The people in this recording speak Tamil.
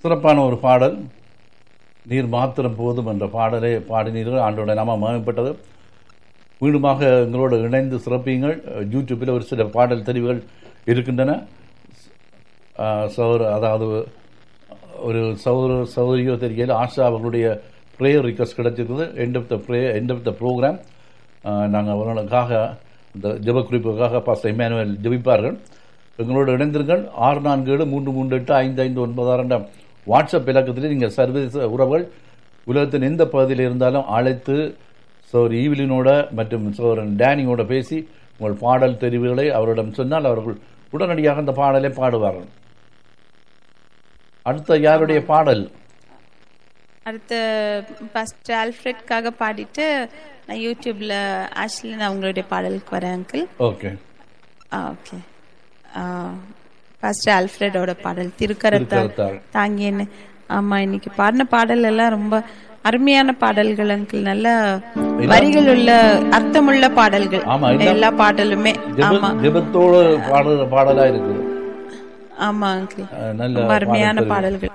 சிறப்பான ஒரு பாடல் நீர் மாத்திரம் போதும் என்ற பாடலை பாடினீர்கள் ஆண்டோட நாம மகிமைப்பட்டது மீண்டுமாக எங்களோடு இணைந்து சிறப்பியுங்கள் யூடியூப்பில் ஒரு சில பாடல் தெரிவுகள் இருக்கின்றன ஆஹ் சௌர அதாவது ஒரு சௌர சௌரியோ தெரியல ஆஷா அவர்களுடைய ப்ரேயர் ரிக்வஸ்ட் கிடைச்சிருக்குது end of the pray end of the programme நாங்கள் அவர்களுக்காக இந்த ஜெப குறிப்புக்காக பாஸ்டர் இமானுவேல் ஜெபிப்பார்கள் எங்களோடு இணைந்திருங்கள் ஆறு நான்கு ஏழு மூன்று மூன்று எட்டு ஐந்து ஐந்து ஒன்பது ஆறு என்ற வாட்ஸ்அப் இலக்கத்திலே நீங்கள் சர்வதேச உறவுகள் உலகத்தின் எந்த பகுதியில் இருந்தாலும் அழைத்து சோர் ஈவிலினோட மற்றும் சோரன் டேனியோட பேசி உங்கள் பாடல் தெரிவுகளை அவரிடம் சொன்னால் அவர்கள் உடனடியாக அந்த பாடலை பாடுவார்கள் அடுத்த யாருடைய பாடல் அடுத்து ஃபர்ஸ்ட் ஆல்ஃப்ரெட்காக பாடிட்டு நான் யூடியூப்ல ஆக்சுவலி அவங்களுடைய பாடலுக்கு வரேன் அங்கிள் ஓகே ஓகே ஃபர்ஸ்ட் ஆல்ஃப்ரெடோட பாடல் திருக்கரத்தால் திருக்கரத்தால். தாங்கியன்னு ஆமா இன்னைக்கு பாடின பாடல் எல்லாம் ரொம்ப அருமையான பாடல்கள் அங்கிள் நல்ல வரிகள் உள்ள அர்த்தமுள்ள பாடல்கள் ஆமா, எல்லாம் எல்லா பாடலுமே ஜெப ஆமா ஜெபத்தோடு பாடுற பாடலா இருக்குது ஆமா அங்கிள் அஹ் நல்ல ரொம்ப அருமையான பாடல் தெரிவு. பாடல்கள்